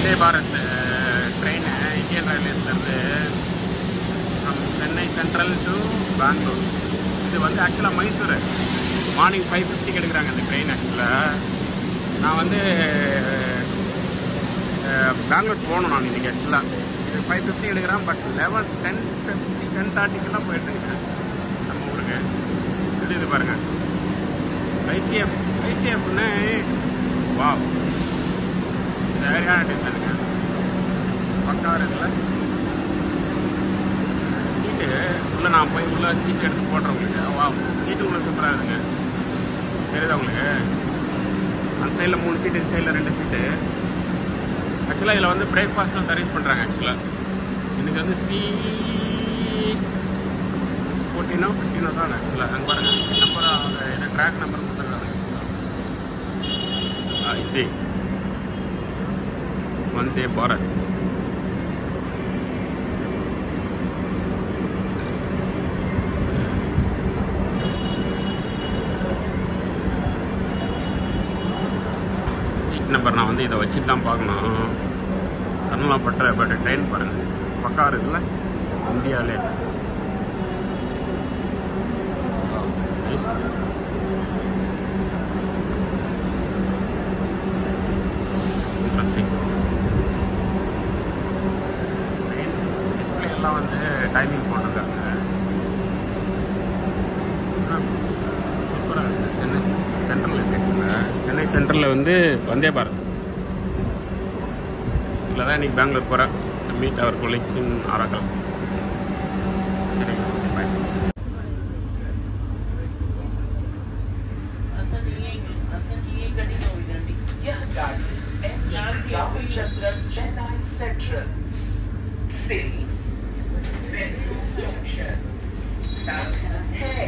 வந்தே Bharat train Indian ரயில்வேஸ்லேருந்து from Chennai central to Bangalore இது வந்து ஆக்சுவலாக மைசூர் மார்னிங் ஃபைவ் ஃபிஃப்டிக்கு எடுக்கிறாங்க இந்த ட்ரெயின் ஆக்சுவலாக நான் வந்து அஹ், பெங்களூர் போகணும் நான் இன்றைக்கி ஆக்சுவலாக இது ஃபைவ் ஃபிஃப்டி எடுக்கிறேன் but eleven ten fifty ten தேர்ட்டிக்கெல்லாம் போயிட்டுருக்கேன் நம்ம ஊருக்கு இது இது பாருங்கள் ஐசிஎஃப் ஐசிஎஃப்னு வா சரியான டிசைனுங்க பக்கா இருக்குல்ல சீட்டு உள்ளே நான் போய் உள்ளே சீட்டு எடுத்து போடுறவங்களுக்கு வா சீட்டு உள்ள சூப்பராக இருக்குங்க தெரியுதா உங்களுக்கு அந்த சைடில் மூணு சீட்டு இந்த சைடில் ரெண்டு சீட்டு ஆக்சுவலாக இதில் வந்து பிரேக்ஃபாஸ்ட்டும் சர்வீஸ் பண்ணுறாங்க ஆக்சுவலாக இன்னைக்கு வந்து சி ஃபோர்டீனோ ஃபிஃப்டீனோ தான் ஆக்சுவலாக அங்கே பாருங்கள் நம்பர் என்ன ட்ராக் நம்பர் கொடுத்துருக்காங்க I C Vande Bharat seat number நான் வந்து இதை வச்சுட்டு தான் பார்க்கணும் கண்ணெலாம் பட்ட பட் ட்ரெயின் பாருங்கள் பக்கா இருக்குல்ல இந்தியாவிலே Nice. Interesting. Train display எல்லாம் வந்து டைமிங் போட்டிருக்காங்க சூப்பராக இருக்கு சென்னை சென்ட்ரல் இருக்குல்ல சென்னை சென்ட்ரலில் வந்து வந்தே பாரத் இதில் தான் இன்னைக்கு பெங்களூர் போகிறேன் மீட் அவர் கொலீக்ஸ் இன் ஆராக்கல் சரி பாய் यह गाड़ी M G Ramachandra Chennai central से मैसूर जंक्शन है